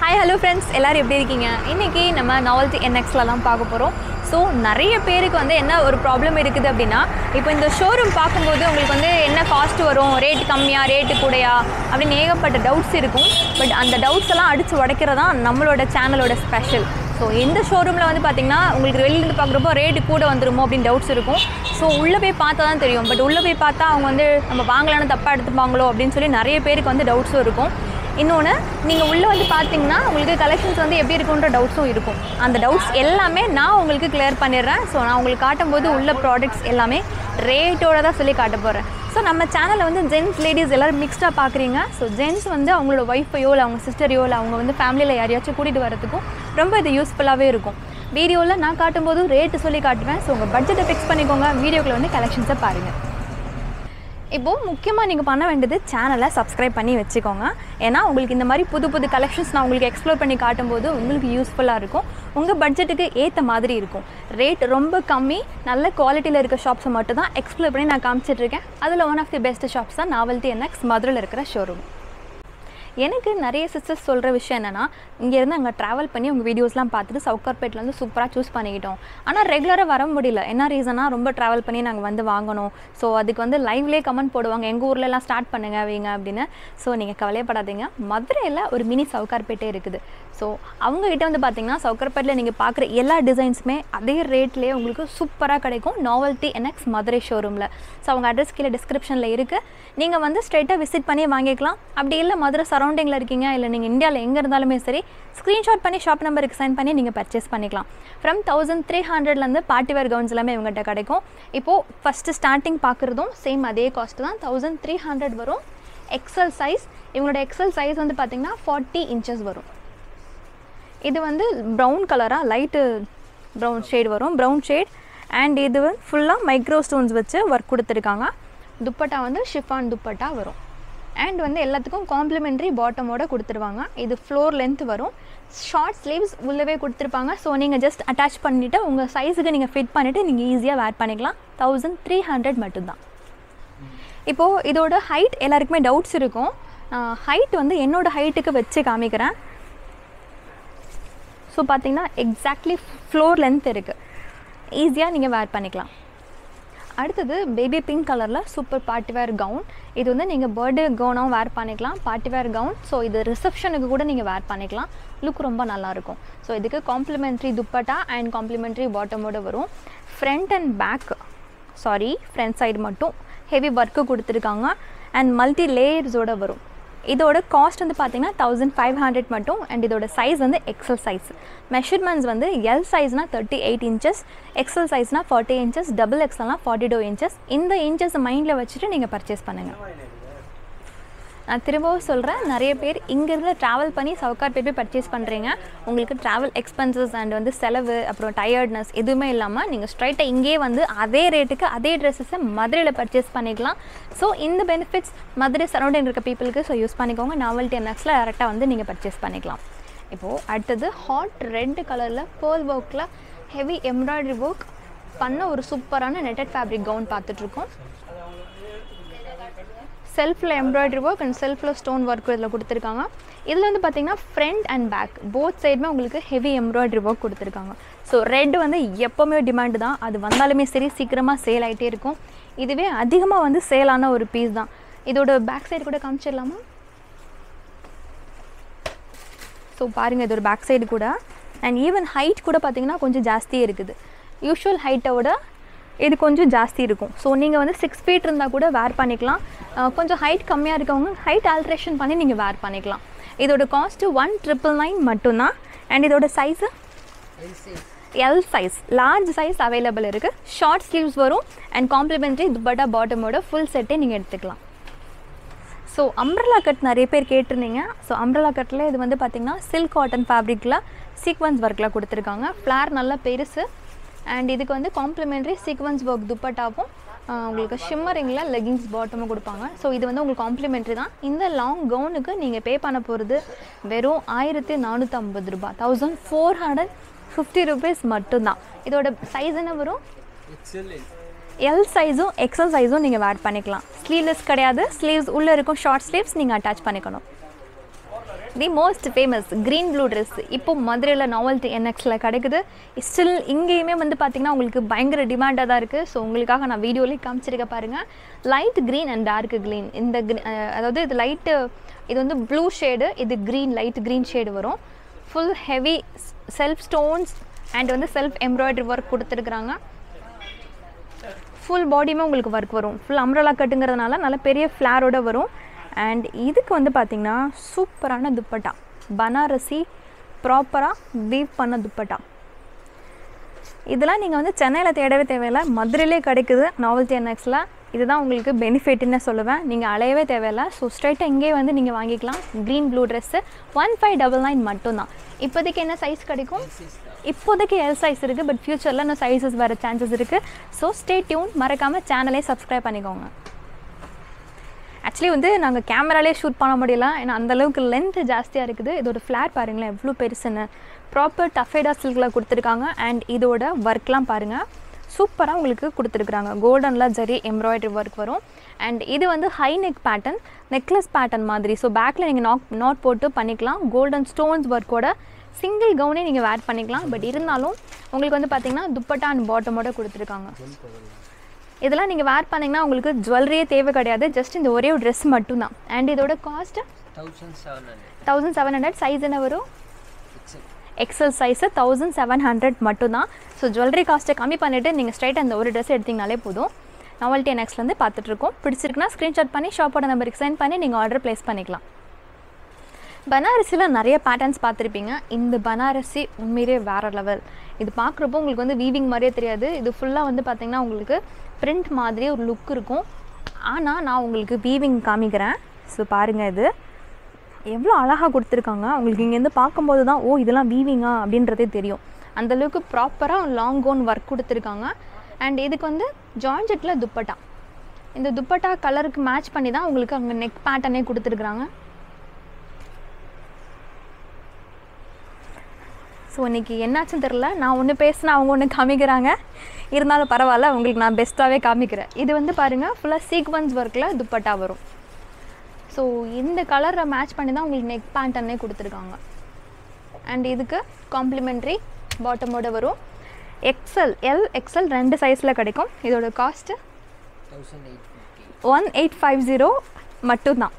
hi hello friends எல்லாரும் எப்படி இருக்கீங்க இன்றைக்கி நம்ம நாவல்ட்டி என்எக்ஸ்லலாம் பார்க்க போகிறோம் ஸோ நிறைய பேருக்கு வந்து என்ன ஒரு ப்ராப்ளம் இருக்குது அப்படின்னா இப்போ இந்த ஷோரூம் பார்க்கும்போது உங்களுக்கு வந்து என்ன காஸ்ட் வரும் ரேட் கம்மியா ரேட்டு கூடயா அப்படின்னு ஏகப்பட்ட டவுட்ஸ் இருக்கும் பட் அந்த டவுட்ஸ் எல்லாம் அடித்து உடைக்கிறது தான் நம்மளோட சேனலோட ஸ்பெஷல் ஸோ எந்த ஷோரூமில் வந்து பார்த்தீங்கன்னா உங்களுக்கு வெளியிலேருந்து பார்க்குறப்போ ரேட்டு கூட வந்துருமோ அப்படின்னு டவுட்ஸ் இருக்கும் ஸோ உள்ளே போய் பார்த்தா தான் தெரியும் பட் உள்ளே போய் பார்த்தா அவங்க வந்து நம்ம வாங்கலான்னு தப்பாக எடுத்துப்பாங்களோ அப்படின்னு சொல்லி நிறைய பேருக்கு வந்து டவுட்ஸும் இருக்கும் இன்னொன்று நீங்கள் உள்ளே வந்து பார்த்தீங்கன்னா உங்களுக்கு கலெக்ஷன்ஸ் வந்து எப்படி இருக்குன்ற டவுட்ஸும் இருக்கும் அந்த டவுட்ஸ் எல்லாமே நான் உங்களுக்கு கிளியர் பண்ணிடுறேன் ஸோ நான் உங்களுக்கு காட்டும்போது உள்ள ப்ராடக்ட்ஸ் எல்லாமே ரேட்டோட தான் சொல்லி காட்ட போகிறேன் ஸோ நம்ம சேனலில் வந்து ஜென்ஸ் லேடிஸ் எல்லோரும் மிக்ஸ்டாக பார்க்குறீங்க ஸோ ஜென்ஸ் வந்து அவங்களோட ஒய்ஃபையோ இல்லை அவங்க சிஸ்டரையோ இல்லை அவங்க வந்து ஃபேமிலியில் யாரையாச்சும் கூட்டிகிட்டு வரதுக்கும் ரொம்ப இது யூஸ்ஃபுல்லாகவே இருக்கும் வீடியோவில் நான் காட்டும்போது ரேட்டு சொல்லி காட்டுவேன் ஸோ உங்கள் பட்ஜெட்டை ஃபிக்ஸ் பண்ணிக்கோங்க வீடியோக்குள்ள வந்து கலெக்ஷன்ஸை பாருங்கள் இப்போது முக்கியமாக நீங்கள் பண்ண வேண்டியது சேனலை சப்ஸ்கிரைப் பண்ணி வச்சுக்கோங்க ஏன்னா உங்களுக்கு இந்த மாதிரி புது புது கலெக்ஷன்ஸ் நான் உங்களுக்கு எக்ஸ்ப்ளோர் பண்ணி காட்டும்போது உங்களுக்கு யூஸ்ஃபுல்லாக இருக்கும் உங்கள் பட்ஜெட்டுக்கு ஏற்ற மாதிரி இருக்கும் ரேட் ரொம்ப கம்மி நல்ல குவாலிட்டியில் இருக்க ஷாப்ஸை மட்டும் தான் எக்ஸ்ப்ளோர் பண்ணி நான் காமிச்சிட்ருக்கேன் அதில் one of the best shops தான் நாவல்ட்டி என்எக்ஸ் மதுரையில் இருக்கிற ஷோரூம் எனக்கு நிறைய சிஸ்டர்ஸ் சொல்கிற விஷயம் என்னென்னா இங்கேருந்து அங்கே ட்ராவல் பண்ணி உங்கள் வீடியோஸ்லாம் பார்த்துட்டு சவுக்கார்பேட்டில் வந்து சூப்பராக சூஸ் பண்ணிக்கிட்டோம் ஆனால் ரெகுலராக வர முடியல என்ன ரீசனாக ரொம்ப ட்ராவல் பண்ணி நாங்கள் வந்து வாங்கணும் ஸோ அதுக்கு வந்து லைவ்லேயே கமெண்ட் போடுவாங்க எங்கள் ஊர்லலாம் ஸ்டார்ட் பண்ணுங்க வைங்க அப்படின்னு ஸோ நீங்கள் கவலையப்படாதீங்க மதுரையில் ஒரு மினி சவுக்கார்பேட்டே இருக்குது ஸோ அவங்ககிட்ட வந்து பார்த்தீங்கன்னா சவுக்கார்பேட்டில் நீங்கள் பார்க்குற எல்லா டிசைன்ஸுமே அதே ரேட்லேயே உங்களுக்கு சூப்பராக கிடைக்கும் நாவல்ட்டி என்எக்ஸ் மதுரை ஷோரூமில் ஸோ அவங்க அட்ரஸ் கீழே டிஸ்கிரிப்ஷனில் இருக்குது நீங்கள் வந்து ஸ்ட்ரைட்டாக விசிட் பண்ணி வாங்கிக்கலாம் அப்படி இல்லை மதுரை சரௌண்டிங்கில் இருக்கீங்க இல்லை நீங்கள் இந்தியாவில் எங்கே இருந்தாலுமே சரி ஸ்க்ரீன்ஷாட் பண்ணி ஷாப் நம்பருக்கு சைன் பண்ணி நீங்கள் பர்ச்சேஸ் பண்ணிக்கலாம் ஃப்ரம் தௌசண்ட் த்ரீ ஹண்ட்ரட்லேருந்து பார்ட்டி வேர் கவுன்ஸ் எல்லாமே இவங்ககிட்ட கிடைக்கும் இப்போது ஃபஸ்ட்டு ஸ்டார்டிங் பார்க்குறதும் சேம் அதே காஸ்ட் தான் தௌசண்ட் த்ரீ ஹண்ட்ரட் வரும் எக்ஸல் சைஸ் இவங்களோட எக்ஸல் சைஸ் வந்து பார்த்திங்கன்னா ஃபார்ட்டி இன்ச்சஸ் வரும் இது வந்து ப்ரௌன் கலராக லைட்டு ப்ரௌன் ஷேட் வரும் ப்ரௌன் ஷேட் அண்ட் இது வந்து ஃபுல்லாக மைக்ரோ ஸ்டோன்ஸ் வச்சு ஒர்க் கொடுத்துருக்காங்க துப்பட்டா வந்து ஷிஃபான் துப்பட்டா வரும் அண்ட் வந்து எல்லாத்துக்கும் காம்ப்ளிமெண்ட்ரி பாட்டமோட கொடுத்துருவாங்க இது ஃப்ளோர் லென்த் வரும் ஷார்ட் ஸ்லீவ்ஸ் உள்ளவே கொடுத்துருப்பாங்க ஸோ நீங்கள் ஜஸ்ட் அட்டாச் பண்ணிவிட்டு உங்கள் சைஸுக்கு நீங்கள் ஃபிட் பண்ணிவிட்டு நீங்கள் ஈஸியாக வேர் பண்ணிக்கலாம் தௌசண்ட் த்ரீ ஹண்ட்ரட் மட்டும்தான் இப்போது இதோட ஹைட் எல்லாருக்குமே டவுட்ஸ் இருக்கும் ஹைட் வந்து என்னோடய ஹைட்டுக்கு வச்சு காமிக்கிறேன் ஸோ பார்த்தீங்கன்னா எக்ஸாக்ட்லி ஃப்ளோர் லென்த் இருக்குது ஈஸியாக நீங்கள் வேர் பண்ணிக்கலாம் அடுத்தது பேபி பிங்க் கலரில் சூப்பர் பார்ட்டி வேர் கவுன் இது வந்து நீங்கள் பர்த்டே கவுனாகவும் வேர் பண்ணிக்கலாம் பார்ட்டி வேர் கவுன் ஸோ இது ரிசப்ஷனுக்கு கூட நீங்கள் வேர் பண்ணிக்கலாம் லுக் ரொம்ப நல்லாயிருக்கும் ஸோ இதுக்கு காம்ப்ளிமெண்ட்ரி துப்பட்டா அண்ட் காம்ப்ளிமெண்ட்ரி பாட்டமோட வரும் front and back sorry front side மட்டும் ஹெவி ஒர்க்கு கொடுத்துருக்காங்க அண்ட் மல்டி லேயர்ஸோட வரும் இதோட காஸ்ட் வந்து பார்த்தீங்கன்னா தௌசண்ட் ஃபைவ் ஹண்ட்ரட் மட்டும் அண்ட் இதோட சைஸ் வந்து எக்ஸல் சைஸ் மெஷர்மெண்ட்ஸ் வந்து எல் சைஸ்னால் தேர்ட்டி எயிட் இன்ச்சஸ் எக்ஸல் சைஸ்னால் ஃபார்ட்டி இன்ச்சஸ் டபுள் எக்ஸல்னால் ஃபார்ட்டி டூ இன்ச்சஸ் இந்த இன்ச்சஸ் மைண்டில் வச்சுட்டு நீங்கள் பர்ச்சேஸ் பண்ணுங்கள் நான் திரும்பவும் சொல்கிறேன் நிறைய பேர் இங்கேருந்து ட்ராவல் பண்ணி சவுக்கார்பேட் போய் பர்ச்சேஸ் பண்ணுறீங்க உங்களுக்கு ட்ராவல் எக்ஸ்பென்சஸ் அண்ட் வந்து செலவு அப்புறம் டயர்ட்னஸ் எதுவுமே இல்லாமல் நீங்கள் ஸ்ட்ரைட்டாக இங்கேயே வந்து அதே ரேட்டுக்கு அதே ட்ரெஸ்ஸஸை மதுரையில் பர்ச்சேஸ் பண்ணிக்கலாம் ஸோ இந்த பெனிஃபிட்ஸ் மதுரை சரௌண்டிங் இருக்க பீப்புளுக்கு ஸோ யூஸ் பண்ணிக்கோங்க நாவல்ட்டி என்எக்ஸில் டேரெக்டாக வந்து நீங்கள் பர்ச்சேஸ் பண்ணிக்கலாம் இப்போது அடுத்தது ஹாட் ரெட் கலரில் பேர்ல் ஒர்க்கில் ஹெவி எம்ப்ராய்டரி ஒர்க் பண்ண ஒரு சூப்பரான நெட்டட் ஃபேப்ரிக் கவுன் பார்த்துட்ருக்கோம் செல்ஃபில் எம்ப்ராய்டரி ஒர்க் அண்ட் செல்ஃபில் ஸ்டோன் ஒர்க் இதில் கொடுத்துருக்காங்க இதில் வந்து பார்த்திங்கன்னா ஃப்ரண்ட் அண்ட் பேக் போத் சைடுமே உங்களுக்கு ஹெவி எம்ப்ராய்டரி ஒர்க் கொடுத்துருக்காங்க ஸோ ரெட் வந்து எப்போவுமே டிமாண்டு தான் அது வந்தாலுமே சரி சீக்கிரமாக சேல் ஆகிட்டே இருக்கும் இதுவே அதிகமாக வந்து சேலான ஒரு பீஸ் தான் இதோட பேக் சைடு கூட காமிச்சிடலாமா ஸோ பாருங்கள் இதோட பேக் சைடு கூட அண்ட் ஈவன் ஹைட் கூட பார்த்திங்கன்னா கொஞ்சம் ஜாஸ்தியே இருக்குது யூஷுவல் ஹைட்டோட இது கொஞ்சம் ஜாஸ்தி இருக்கும் ஸோ நீங்கள் வந்து சிக்ஸ் ஃபீட் இருந்தால் கூட வேர் பண்ணிக்கலாம் கொஞ்சம் ஹைட் கம்மியாக இருக்கவங்க ஹைட் ஆல்ட்ரேஷன் பண்ணி நீங்கள் வேர் பண்ணிக்கலாம் இதோட காஸ்ட்டு ஒன் ட்ரிபிள் நைன் மட்டும்தான் அண்ட் இதோட size L size large size available இருக்குது ஷார்ட் ஸ்லீவ்ஸ் வரும் அண்ட் காம்ப்ளிமெண்ட்ரி துப்பட்டா பாட்டமோட ஃபுல் செட்டே நீங்கள் எடுத்துக்கலாம் ஸோ அம்ப்ரலா கட் நிறைய பேர் கேட்டிருந்தீங்க ஸோ அம்ப்ரலா கட்டில் இது வந்து பார்த்திங்கன்னா சில்க் காட்டன் ஃபேப்ரிக்கில் சீக்வன்ஸ் ஒர்க்கில் கொடுத்துருக்காங்க ஃப்ளார் நல்லா பெருசு அண்ட் இதுக்கு வந்து காம்ப்ளிமெண்ட்ரி சீக்வன்ஸ் ஒர்க் துப்பட்டாவும் உங்களுக்கு ஷிம்மரிங்கில் லெகிங்ஸ் பாட்டமும் கொடுப்பாங்க ஸோ இது வந்து உங்களுக்கு காம்ப்ளிமெண்ட்ரி தான் இந்த லாங் கவுனுக்கு நீங்கள் பே பண்ண போகிறது வெறும் ஆயிரத்தி நானூற்றம்பது ரூபாய் thousand four hundred fifty rupees மட்டும்தான் இதோட சைஸ் என்ன வரும் எல் சைஸும் எக்ஸல் சைஸும் நீங்கள் வேர் பண்ணிக்கலாம் ஸ்லீவ்லெஸ் கிடையாது ஸ்லீவ்ஸ் உள்ளே இருக்கும் ஷார்ட் ஸ்லீவ்ஸ் நீங்கள் அட்டாச் பண்ணிக்கணும் the most famous green blue dress இப்போ மதுரையில் நாவல்ட்டி என்எக்ஸில் கிடைக்குது ஸ்டில் இங்கேயுமே வந்து பார்த்திங்கன்னா உங்களுக்கு பயங்கர டிமாண்டாக தான் இருக்குது ஸோ உங்களுக்காக நான் வீடியோலேயே காமிச்சிருக்க பாருங்கள் light green and dark green இந்த green- அஹ் அதாவது இது லைட்டு இது வந்து ப்ளூ ஷேடு இது க்ரீன் லைட் க்ரீன் ஷேடு வரும் full heavy self stones and வந்து செல்ஃப் எம்ப்ராய்டரி ஒர்க் கொடுத்துருக்குறாங்க ஃபுல் பாடியுமே உங்களுக்கு ஒர்க் வரும் ஃபுல் அம்ரலா கட்டுங்கிறதுனால நல்ல பெரிய ஃப்ளாரோட வரும் அண்ட் இதுக்கு வந்து பார்த்திங்கன்னா சூப்பரான துப்பட்டா பனாரசி ப்ராப்பராக வீவ் பண்ண துப்பட்டா இதெல்லாம் நீங்கள் வந்து சென்னையில் தேடவே தேவையில்லை மதுரையிலே கிடைக்குது நாவல்ட்டி என்எக்ஸில் இதுதான் உங்களுக்கு பெனிஃபிட்னு சொல்லுவேன் நீங்கள் அலையவே தேவையில்லை ஸோ ஸ்ட்ரைட்டாக இங்கேயே வந்து நீங்கள் வாங்கிக்கலாம் green blue dress one five double nine மட்டும்தான் இப்போதைக்கு என்ன சைஸ் கிடைக்கும் இப்போதைக்கு எல் சைஸ் இருக்குது பட் ஃப்யூச்சரில் இன்னும் சைஸஸ் வர சான்சஸ் இருக்குது ஸோ ஸ்டே டியூன் மறக்காமல் சேனலே சப்ஸ்கிரைப் பண்ணிக்கோங்க ஆக்சுவலி வந்து நாங்கள் கேமராலே ஷூட் பண்ண முடியல ஏன்னா அந்த அளவுக்கு லென்த் ஜாஸ்தியாக இருக்குது இதோட ஃப்ளாட் பாருங்களேன் எவ்வளோ பெருசுன்னு ப்ராப்பர் டஃபேடா சில்கில் கொடுத்துருக்காங்க அண்ட் இதோட ஒர்க்லாம் பாருங்கள் சூப்பராக உங்களுக்கு கொடுத்துருக்குறாங்க கோல்டனில் ஜரி எம்ப்ராய்டரி ஒர்க் வரும் அண்ட் இது வந்து high neck pattern necklace pattern மாதிரி ஸோ பேக்கில் நீங்கள் நாட் நாட் போட்டு பண்ணிக்கலாம் கோல்டன் ஸ்டோன்ஸ் ஒர்க்கோட சிங்கிள் கவுனே நீங்கள் வேர் பண்ணிக்கலாம் பட் இருந்தாலும் உங்களுக்கு வந்து பார்த்தீங்கன்னா துப்பட்டா அண்ட் பாட்டமோட கொடுத்துருக்காங்க இதெல்லாம் நீங்கள் வேர் பண்ணிங்கன்னா உங்களுக்கு ஜுவல்லரியே தேவை கிடையாது ஜஸ்ட் இந்த ஒரே ஒரு ட்ரெஸ் மட்டும்தான் அண்ட் இதோட cost thousand seven hundred thousand seven hundred size என்ன வரும் XL XL size thousand seven hundred மட்டும்தான் ஸோ ஜுவல்லரி காஸ்ட்டை கம்மி பண்ணிவிட்டு நீங்கள் ஸ்ட்ரைட் அந்த ஒரு ட்ரெஸ் எடுத்திங்கனாலே போதும் நாவல்ட்டி நெக்ஸ்ட்லேருந்து பார்த்துட்ருக்கோம் பிடிச்சிருக்குன்னா ஸ்க்ரீன்ஷாட் பண்ணி ஷாப்போட நம்பருக்கு சென்ட் பண்ணி நீங்கள் ஆர்டர் ப்ளேஸ் பண்ணிக்கலாம் பனாரசியில் நிறைய பேட்டர்ன்ஸ் பார்த்துருப்பீங்க இந்த பனாரசி உண்மையிலே வேறு லெவல் இது பார்க்குறப்போ உங்களுக்கு வந்து வீவிங் மாதிரியே தெரியாது இது ஃபுல்லாக வந்து பார்த்திங்கன்னா உங்களுக்கு பிரிண்ட் மாதிரியே ஒரு லுக் இருக்கும் ஆனால் நான் உங்களுக்கு வீவிங் காமிக்கிறேன் ஸோ பாருங்கள் இது எவ்வளோ அழகாக கொடுத்துருக்காங்க உங்களுக்கு இங்கேருந்து பார்க்கும்போது தான் ஓ இதெல்லாம் வீவிங்கா அப்படின்றதே தெரியும் அந்த அளவுக்கு ப்ராப்பராக லாங் கோன் ஒர்க் கொடுத்துருக்காங்க அண்ட் இதுக்கு வந்து ஜார்ஜெட்டில் துப்பட்டா இந்த துப்பட்டா கலருக்கு மேட்ச் பண்ணி தான் உங்களுக்கு அங்கே நெக் பேட்டர்னே கொடுத்துருக்குறாங்க ஸோ இன்றைக்கி என்னாச்சுன்னு தெரில நான் ஒன்று பேசினா அவங்க ஒன்று காமிக்கிறாங்க இருந்தாலும் பரவாயில்ல உங்களுக்கு நான் பெஸ்ட்டாகவே காமிக்கிறேன் இது வந்து பாருங்கள் ஃபுல்லாக சீக்வன்ஸ் ஒர்க்கில் துப்பட்டா வரும் ஸோ இந்த கலரை மேட்ச் பண்ணி தான் உங்களுக்கு நெக் பேண்டன்னே கொடுத்துருக்காங்க அண்ட் இதுக்கு காம்ப்ளிமெண்ட்ரி பாட்டமோட வரும் எக்ஸல் எல் எக்ஸல் ரெண்டு சைஸில் கிடைக்கும் இதோட cost thousand eight fifty one eight five zero மட்டும்தான்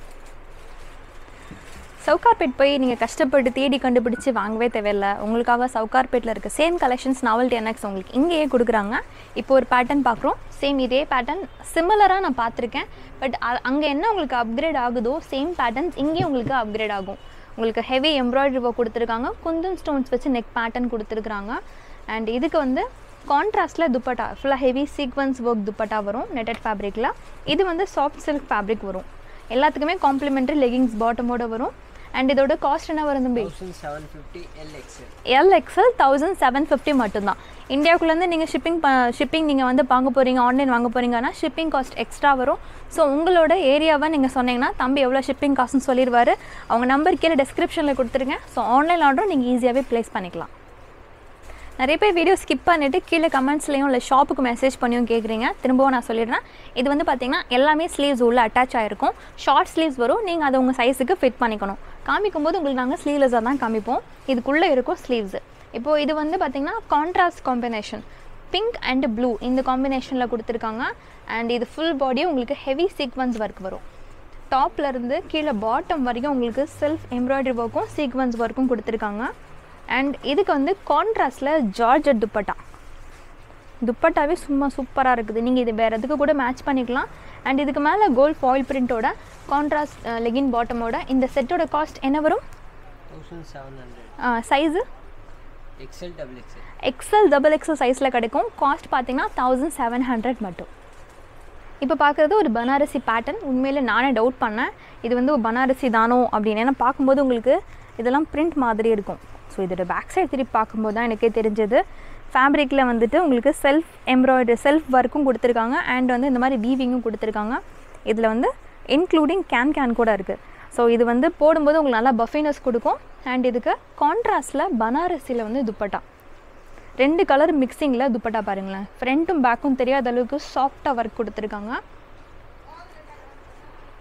சவுகார்பேட் போய் நீங்கள் கஷ்டப்பட்டு தேடி கண்டுபிடிச்சு வாங்கவே தேவையில்லை உங்களுக்காக சவுகார்பேட்டில் இருக்க சேம் கலெக்ஷன்ஸ் நாவல்ட்டி என்எக்ஸ் உங்களுக்கு இங்கேயே கொடுக்குறாங்க இப்போ ஒரு பேட்டர்ன் பார்க்குறோம் சேம் இதே பேட்டர்ன் சிமிலராக நான் பார்த்துருக்கேன் பட் அங்கே என்ன உங்களுக்கு அப்கிரேட் ஆகுதோ சேம் பேட்டர்ன்ஸ் இங்கேயும் உங்களுக்கு அப்கிரேட் ஆகும் உங்களுக்கு ஹெவி எம்ப்ராய்டரி ஒர்க் கொடுத்துருக்காங்க குந்தன் ஸ்டோன்ஸ் வச்சு நெக் பேட்டர்ன் கொடுத்துருக்குறாங்க அண்ட் இதுக்கு வந்து கான்ட்ராஸ்டில் துப்பட்டா ஃபுல்லாக ஹெவி சீக்வன்ஸ் ஒர்க் துப்பட்டா வரும் நெட்டட் ஃபேப்ரிக்கில் இது வந்து சாஃப்ட் சில்க் ஃபேப்ரிக் வரும் எல்லாத்துக்குமே காம்ப்ளிமெண்ட்ரி லெகிங்ஸ் பாட்டமோட வரும் அண்ட் இதோட காஸ்ட் என்ன வரும் தம்பி thousand seven fifty L XL L XL thousand seven fifty மட்டும்தான் இந்தியாவுக்குள்ளேருந்து நீங்கள் ஷிப்பிங் ப ஷிப்பிங் நீங்கள் வந்து வாங்க போகிறீங்க ஆன்லைன் வாங்க போகிறீங்கன்னா ஷிப்பிங் காஸ்ட் எக்ஸ்ட்ரா வரும் ஸோ உங்களோட ஏரியாவை நீங்கள் சொன்னீங்கன்னா தம்பி எவ்வளோ ஷிப்பிங் காஸ்ட்னு சொல்லிடுவார் அவங்க நம்பர் கீழே டிஸ்கிரிப்ஷனில் கொடுத்துருங்க ஸோ ஆன்லைன் ஆர்டரும் நீங்கள் ஈஸியாகவே ப்ளேஸ் பண்ணிக்கலாம் நிறைய பேர் வீடியோ ஸ்கிப் பண்ணிவிட்டு கீழே கமெண்ட்ஸ்லையும் இல்லை ஷாப்புக்கு மெசேஜ் பண்ணியும் கேட்குறீங்க திரும்பவும் நான் சொல்லிடுறேன் இது வந்து பார்த்தீங்கன்னா எல்லாமே ஸ்லீவ்ஸ் உள்ள அட்டாச் ஆகிருக்கும் ஷார்ட் ஸ்லீவ்ஸ் வரும் நீங்கள் அதை உங்கள் சைஸுக்கு ஃபிட் பண்ணிக்கணும் காமிக்கும் போது உங்களுக்கு நாங்கள் ஸ்லீவ்லெஸ்ஸாக தான் காமிப்போம் இதுக்குள்ளே இருக்கும் ஸ்லீவ்ஸு இப்போது இது வந்து பார்த்திங்கன்னா contrast combination pink and blue இந்த காம்பினேஷனில் கொடுத்துருக்காங்க அண்ட் இது ஃபுல் பாடியும் உங்களுக்கு ஹெவி சீக்வன்ஸ் ஒர்க் வரும் டாப்ல இருந்து கீழே பாட்டம் வரைக்கும் உங்களுக்கு செல்ஃப் எம்ப்ராய்டரி ஒர்க்கும் சீக்வன்ஸ் ஒர்க்கும் கொடுத்துருக்காங்க அண்ட் இதுக்கு வந்து கான்ட்ராஸ்டில் ஜார்ஜட் துப்பட்டா துப்பட்டாவே சும்மா சூப்பராக இருக்குது நீங்கள் இது வேறு எதுக்கு கூட மேட்ச் பண்ணிக்கலாம் அண்ட் இதுக்கு மேலே கோல்ட் ஃபாயில் பிரிண்ட்டோட கான்ட்ராஸ்ட் லெகின் பாட்டமோட இந்த செட்டோட காஸ்ட் என்ன வரும் thousand seven hundred size XL double XL XL double XL சைஸில் கிடைக்கும் காஸ்ட் பார்த்தீங்கன்னா தௌசண்ட் செவன் ஹண்ட்ரட் மட்டும் இப்போ பார்க்குறது ஒரு பனாரசி பேட்டர்ன் உண்மையிலே நானே டவுட் பண்ணேன் இது வந்து ஒரு பனாரசி தானோ அப்படின்னு ஏன்னா பார்க்கும்போது உங்களுக்கு இதெல்லாம் பிரிண்ட் மாதிரி இருக்கும் ஸோ இதோட பேக் சைடு திருப்பி பார்க்கும்போது தான் எனக்கே தெரிஞ்சது ஃபேப்ரிக்கில் வந்துட்டு உங்களுக்கு செல்ஃப் எம்ப்ராய்டரி செல்ஃப் ஒர்க்கும் கொடுத்துருக்காங்க அண்ட் வந்து இந்த மாதிரி வீவிங்கும் கொடுத்துருக்காங்க இதில் வந்து இன்க்ளூடிங் கேன் கேன் கூட இருக்குது ஸோ இது வந்து போடும்போது உங்களுக்கு நல்லா பஃபினஸ் கொடுக்கும் அண்ட் இதுக்கு கான்ட்ராஸ்டில் பனாரசியில் வந்து துப்பட்டா ரெண்டு கலர் மிக்சிங்கில் துப்பட்டா பாருங்களேன் ஃப்ரண்ட்டும் பேக்கும் தெரியாத அளவுக்கு சாஃப்டாக ஒர்க் கொடுத்துருக்காங்க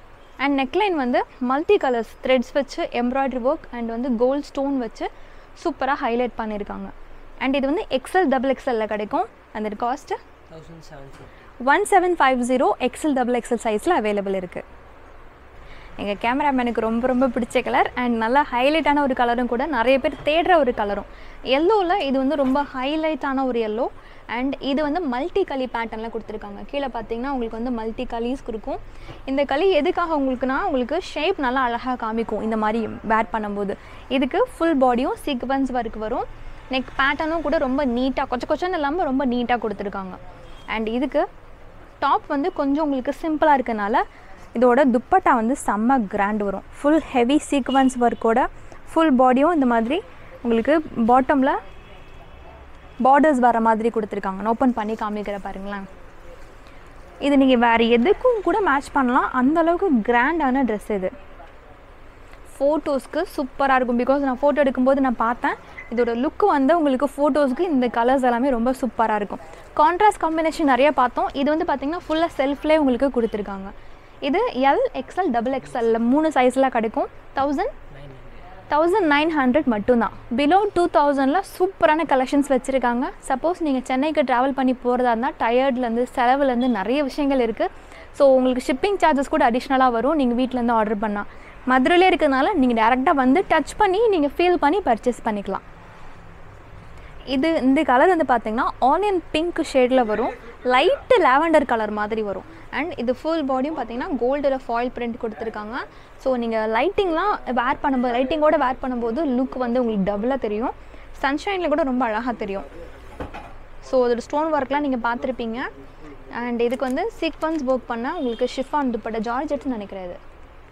அண்ட் நெக்லைன் வந்து மல்டி கலர்ஸ் த்ரெட்ஸ் வச்சு எம்ப்ராய்டரி ஒர்க் அண்ட் வந்து கோல்ட் ஸ்டோன் வச்சு சூப்பராக ஹைலைட் பண்ணியிருக்காங்க அண்ட் இது வந்து எக்ஸல் டபுள் எக்ஸலில் கிடைக்கும் அந்த cost thousand seven fifty one seven five zero XL double XL சைஸில் அவைலபிள் இருக்குது எங்கள் கேமராமேனுக்கு ரொம்ப ரொம்ப பிடிச்ச கலர் அண்ட் நல்லா ஹைலைட்டான ஒரு கலரும் கூட நிறைய பேர் தேடுற ஒரு கலரும் எல்லோவில் இது வந்து ரொம்ப ஹைலைட்டான ஒரு எல்லோ அண்ட் இது வந்து மல்டி களி பேட்டர்னில் கொடுத்துருக்காங்க கீழே பார்த்தீங்கன்னா உங்களுக்கு வந்து மல்டி கலீஸ் இருக்கும் இந்த களி எதுக்காக உங்களுக்குனா உங்களுக்கு ஷேப் நல்லா அழகாக காமிக்கும் இந்த மாதிரி வேர் பண்ணும்போது இதுக்கு ஃபுல் பாடியும் சீக்வன்ஸ் ஒர்க் வரும் நெக் பேட்டர்னும் கூட ரொம்ப நீட்டாக கொச்ச கொச்சன்னு இல்லாமல் ரொம்ப நீட்டாக கொடுத்துருக்காங்க அண்ட் இதுக்கு டாப் வந்து கொஞ்சம் உங்களுக்கு சிம்பிளாக இருக்கனால இதோட துப்பட்டா வந்து செம்ம கிராண்ட் வரும் ஃபுல் ஹெவி சீக்வன்ஸ் ஒர்க்கோட ஃபுல் பாடியும் இந்த மாதிரி உங்களுக்கு பாட்டமில் பார்டர்ஸ் வர மாதிரி கொடுத்துருக்காங்க ஓப்பன் பண்ணி காமிக்கிற பாருங்களேன் இது நீங்கள் வேறு எதுக்கும் கூட மேட்ச் பண்ணலாம் அந்த அளவுக்கு கிராண்டான ட்ரெஸ் இது ஃபோட்டோஸ்க்கு சூப்பராக இருக்கும் பிகாஸ் நான் ஃபோட்டோ எடுக்கும்போது நான் பார்த்தேன் இதோட லுக் வந்து உங்களுக்கு ஃபோட்டோஸ்க்கு இந்த கலர்ஸ் எல்லாமே ரொம்ப சூப்பராக இருக்கும் கான்ட்ராஸ்ட் காம்பினேஷன் நிறைய பார்த்தோம் இது வந்து பார்த்திங்கன்னா ஃபுல்லாக செல்ஃப்லேயே உங்களுக்கு கொடுத்துருக்காங்க இது எல் எக்ஸ்எல் டபுள் எக்ஸ்எல்ல மூணு சைஸில் கிடைக்கும் thousand nine hundred thousand nine hundred மட்டும்தான் பிலோ டூ தௌசண்டில் சூப்பரான கலெக்ஷன்ஸ் வச்சுருக்காங்க சப்போஸ் நீங்கள் சென்னைக்கு ட்ராவல் பண்ணி போகிறதா இருந்தால் டயர்ட்லேருந்து செலவுலேருந்து நிறைய விஷயங்கள் இருக்குது ஸோ உங்களுக்கு ஷிப்பிங் சார்ஜஸ் கூட அடிஷ்னலாக வரும் நீங்கள் வீட்டிலேருந்து ஆர்டர் பண்ணால் மதுரையிலே இருக்கிறதுனால நீங்கள் டேரெக்டாக வந்து டச் பண்ணி நீங்கள் ஃபீல் பண்ணி பர்ச்சேஸ் பண்ணிக்கலாம் இது இந்த கலர் வந்து பார்த்தீங்கன்னா ஆனியன் பிங்க் ஷேடில் வரும் லைட்டு லாவெண்டர் கலர் மாதிரி வரும் அண்ட் இது ஃபுல் பாடியும் பார்த்தீங்கன்னா கோல்டில் ஃபாயில் பிரிண்ட் கொடுத்துருக்காங்க ஸோ நீங்கள் லைட்டிங்லாம் வேர் பண்ணும்போது லைட்டிங்கோட வேர் பண்ணும்போது லுக் வந்து உங்களுக்கு டபுளாக தெரியும் சன்ஷைனில் கூட ரொம்ப அழகாக தெரியும் ஸோ அதோட ஸ்டோன் ஒர்க்லாம் நீங்கள் பார்த்துருப்பீங்க அண்ட் இதுக்கு வந்து சீக்வன்ஸ் ஒர்க் பண்ண உங்களுக்கு ஷிஃபான் துப்பட்ட ஜார்ஜெட்னு நினைக்கிறேன் இது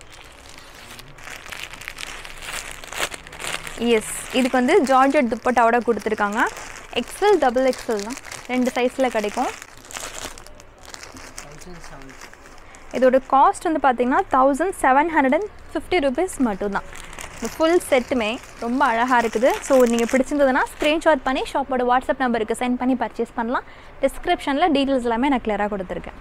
எஸ் இதுக்கு வந்து ஜார்ஜெட் துப்பட்டாவோட கொடுத்துருக்காங்க எக்ஸல் டபுள் எக்ஸல் தான் ரெண்டு சைஸில் கிடைக்கும் தௌசண்ட் செவன் இதோட காஸ்ட் வந்து பார்த்தீங்கன்னா thousand seven hundred and fifty rupees மட்டும்தான் இந்த ஃபுல் செட்டுமே ரொம்ப அழகாக இருக்குது ஸோ நீங்கள் பிடிச்சிருந்ததுன்னா ஸ்க்ரீன்ஷாட் பண்ணி ஷாப்போட வாட்ஸ்அப் நம்பருக்கு சென்ட் பண்ணி பர்ச்சேஸ் பண்ணலாம் டிஸ்கிரிப்ஷனில் டீட்டெயில்ஸ் எல்லாமே நான் கிளியராக கொடுத்துருக்கேன்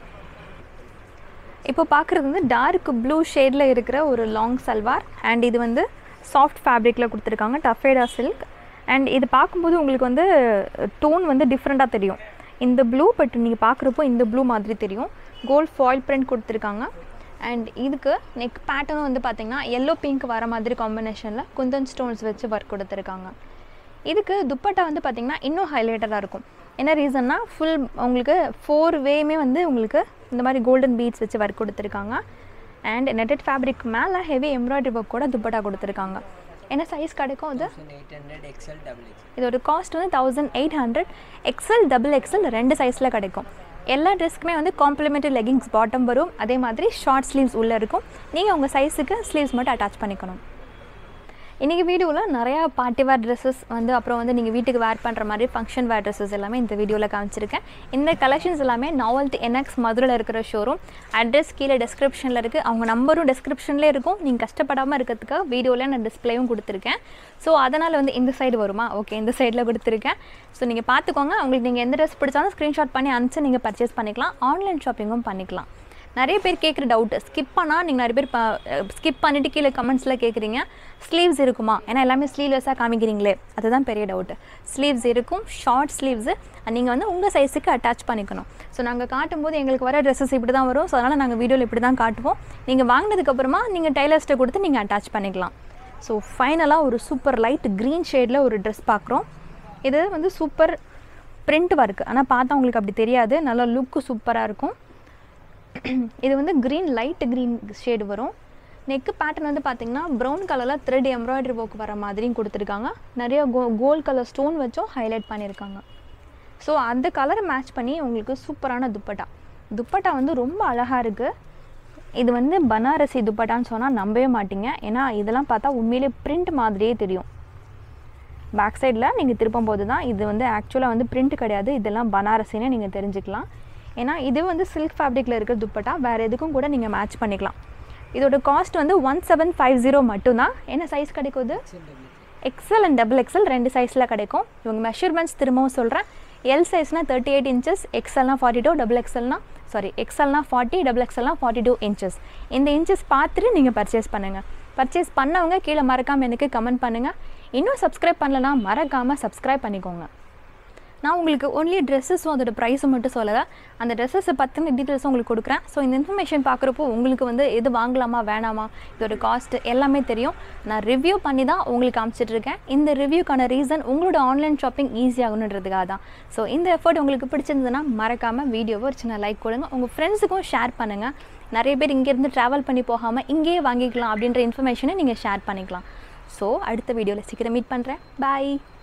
இப்போ பார்க்குறது வந்து டார்க் ப்ளூ ஷேடில் இருக்கிற ஒரு லாங் சல்வார் அண்ட் இது வந்து சாஃப்ட் ஃபேப்ரிக்கில் கொடுத்துருக்காங்க டஃபேடா சில்க் அண்ட் இது பார்க்கும்போது உங்களுக்கு வந்து டோன் வந்து டிஃப்ரெண்ட்டாக தெரியும் இந்த ப்ளூ பட் நீங்கள் பார்க்குறப்போ இந்த ப்ளூ மாதிரி தெரியும் கோல்ட் ஃபாயில் பிரிண்ட் கொடுத்துருக்காங்க அண்ட் இதுக்கு நெக் பேட்டர்னும் வந்து பார்த்திங்கன்னா எல்லோ பிங்க் வர மாதிரி காம்பினேஷனில் குந்தன் ஸ்டோன்ஸ் வச்சு ஒர்க் கொடுத்துருக்காங்க இதுக்கு துப்பட்டா வந்து பார்த்திங்கன்னா இன்னும் ஹைலைட்டடாக இருக்கும் என்ன ரீசன்னா ஃபுல் உங்களுக்கு ஃபோர் வேயுமே வந்து உங்களுக்கு இந்த மாதிரி கோல்டன் பீட்ஸ் வச்சு ஒர்க் கொடுத்துருக்காங்க அண்ட் நெட்டட் ஃபேப்ரிக் மேலே ஹெவி எம்ப்ராய்டரி ஒர்க் கூட துப்பட்டா கொடுத்துருக்காங்க என்ன சைஸ் கிடைக்கும் அது thousand eight hundred XL double XL இதோட காஸ்ட் வந்து thousand eight hundred XL double XL ரெண்டு சைஸில் கிடைக்கும் எல்லா ட்ரெஸ்க்குமே வந்து காம்ப்ளிமெண்ட்ரி லெகிங்ஸ் பாட்டம் வரும் அதே மாதிரி ஷார்ட் ஸ்லீவ்ஸ் உள்ளே இருக்கும் நீங்கள் உங்கள் சைஸுக்கு ஸ்லீவ்ஸ் மட்டும் அட்டாச் பண்ணிக்கணும் இன்றைக்கி வீடியோவில் நிறையா பார்ட்டி வேர் ட்ரெஸ்ஸஸ் வந்து அப்புறம் வந்து நீங்கள் வீட்டுக்கு வேர் பண்ணுற மாதிரி ஃபங்க்ஷன் வேர் ட்ரெஸ்ஸஸ் எல்லாமே இந்த வீடியோவில் காமிச்சிருக்கேன் இந்த கலெக்ஷன்ஸ் எல்லாமே நாவல்த் என்எக்ஸ் மதுரையில் இருக்கிற ஷோரூம் அட்ரஸ் கீழே டெஸ்கிரிப்ஷனில் இருக்குது அவங்க நம்பரும் டெஸ்கிரிப்ஷன்லேயே இருக்கும் நீங்கள் கஷ்டப்படாமல் இருக்கிறதுக்காக வீடியோவில் நான் டிஸ்ப்ளேயும் கொடுத்துருக்கேன் ஸோ அதனால் வந்து இந்த சைடு வருமா ஓகே இந்த சைடில் கொடுத்துருக்கேன் ஸோ நீங்கள் பார்த்துக்கோங்க உங்களுக்கு நீங்கள் எந்த ட்ரெஸ் பிடிச்சாலும் ஸ்க்ரீன்ஷாட் பண்ணி அனுப்பிச்சு நீங்கள் பர்ச்சேஸ் பண்ணிக்கலாம் ஆன்லைன் ஷாப்பிங்கும் பண்ணிக்கலாம் நிறைய பேர் கேட்குற டவுட்டு ஸ்கிப் பண்ணால் நீங்கள் நிறைய பேர் ஸ்கிப் பண்ணிவிட்டு கீழே கமெண்ட்ஸில் கேட்குறீங்க ஸ்லீவ்ஸ் இருக்குமா ஏன்னா எல்லாமே ஸ்லீவ்லெஸ்ஸாக காமிக்கிறீங்களே அதுதான் பெரிய டவுட்டு ஸ்லீவ்ஸ் இருக்கும் ஷார்ட் ஸ்லீவ்ஸு நீங்கள் வந்து உங்கள் சைஸுக்கு அட்டாச் பண்ணிக்கணும் ஸோ நாங்கள் காட்டும்போது எங்களுக்கு வர ட்ரெஸ்ஸஸ் இப்படி தான் வரும் ஸோ அதனால் நாங்கள் வீடியோவில் இப்படி தான் காட்டுவோம் நீங்கள் வாங்கினதுக்கப்புறமா நீங்கள் டைலர்ஸ்ட்டை கொடுத்து நீங்கள் அட்டாச் பண்ணிக்கலாம் ஸோ ஃபைனலாக ஒரு சூப்பர் லைட் க்ரீன் ஷேடில் ஒரு ட்ரெஸ் பார்க்குறோம் இது வந்து சூப்பர் பிரிண்ட் ஒர்க் ஆனால் பார்த்தா உங்களுக்கு அப்படி தெரியாது நல்லா லுக்கு சூப்பராக இருக்கும் இது வந்து க்ரீன் லைட் க்ரீன் ஷேடு வரும் நெக்கு பேட்டர்ன் வந்து பார்த்தீங்கன்னா ப்ரௌன் கலரில் த்ரெட் எம்ப்ராய்டரி ஒர்க் வர மாதிரியும் கொடுத்துருக்காங்க நிறைய கோ கோல்ட் கலர் ஸ்டோன் வச்சும் ஹைலைட் பண்ணியிருக்காங்க ஸோ அந்த கலரை மேட்ச் பண்ணி உங்களுக்கு சூப்பரான துப்பட்டா துப்பட்டா வந்து ரொம்ப அழகாக இருக்குது இது வந்து பனாரசி துப்பட்டான்னு சொன்னால் நம்பவே மாட்டீங்க ஏன்னா இதெல்லாம் பார்த்தா உண்மையிலே பிரிண்ட் மாதிரியே தெரியும் பேக் சைடில் நீங்கள் திருப்பும் போது தான் இது வந்து ஆக்சுவலாக வந்து பிரிண்ட் கிடையாது இதெல்லாம் பனாரசின்னு நீங்கள் தெரிஞ்சுக்கலாம் ஏன்னா இது வந்து சில்க் ஃபேப்ரிக்கில் இருக்கிற துப்பட்டா வேறு எதுக்கும் கூட நீங்கள் மேட்ச் பண்ணிக்கலாம் இதோட காஸ்ட் வந்து ஒன் செவன் ஃபைவ் ஜீரோ மட்டும்தான் என்ன சைஸ் கிடைக்குது XL double XL XL and double XL ரெண்டு சைஸில் கிடைக்கும் இவங்க மெஷர்மெண்ட்ஸ் திரும்பவும் சொல்கிறேன் எல் சைஸ்னால் தேர்ட்டி எயிட் இன்ச்சஸ் எக்ஸல்னா ஃபார்ட்டி டூ டபுள் எக்ஸல்னா சாரி எக்ஸ்எல்னா ஃபார்ட்டி டபுள் எக்ஸ்எல்னா ஃபார்ட்டி டூ இன்ச்சஸ் இந்த இன்ச்சஸ் பார்த்துட்டு நீங்கள் பர்ச்சேஸ் பண்ணுங்கள் பர்ச்சேஸ் பண்ணவங்க கீழே மறக்காமல் எனக்கு கமெண்ட் பண்ணுங்கள் இன்னும் சப்ஸ்கிரைப் பண்ணலனா மறக்காமல் சப்ஸ்கிரைப் பண்ணிக்கோங்க நான் உங்களுக்கு ஒன்லி ட்ரெஸ்ஸஸும் அதோட ப்ரைஸும் மட்டும் சொல்லலை அந்த ட்ரெஸ்ஸஸை பற்றின டீட்டெயில்ஸும் உங்களுக்கு கொடுக்குறேன் ஸோ இந்த இன்ஃபர்மேஷன் பார்க்குறப்போ உங்களுக்கு வந்து எது வாங்கலாமா வேணாமா இதோட காஸ்ட் எல்லாமே தெரியும் நான் ரிவ்யூ பண்ணி தான் உங்களுக்கு காமிச்சிட்டு இருக்கேன் இந்த ரிவ்யூக்கான ரீசன் உங்களோட ஆன்லைன் ஷாப்பிங் ஈஸியாகணுன்றதுக்காக தான் ஸோ இந்த எஃபர்ட் உங்களுக்கு பிடிச்சிருந்ததுன்னா மறக்காமல் வீடியோவை ஒரு சின்ன லைக் கொடுங்க உங்கள் ஃப்ரெண்ட்ஸுக்கும் ஷேர் பண்ணுங்கள் நிறைய பேர் இங்கேருந்து ட்ராவல் பண்ணி போகாமல் இங்கேயே வாங்கிக்கலாம் அப்படின்ற இன்ஃபர்மேஷனை நீங்கள் ஷேர் பண்ணிக்கலாம் ஸோ அடுத்த வீடியோவில் சீக்கிரம் மீட் பண்ணுறேன் பாய்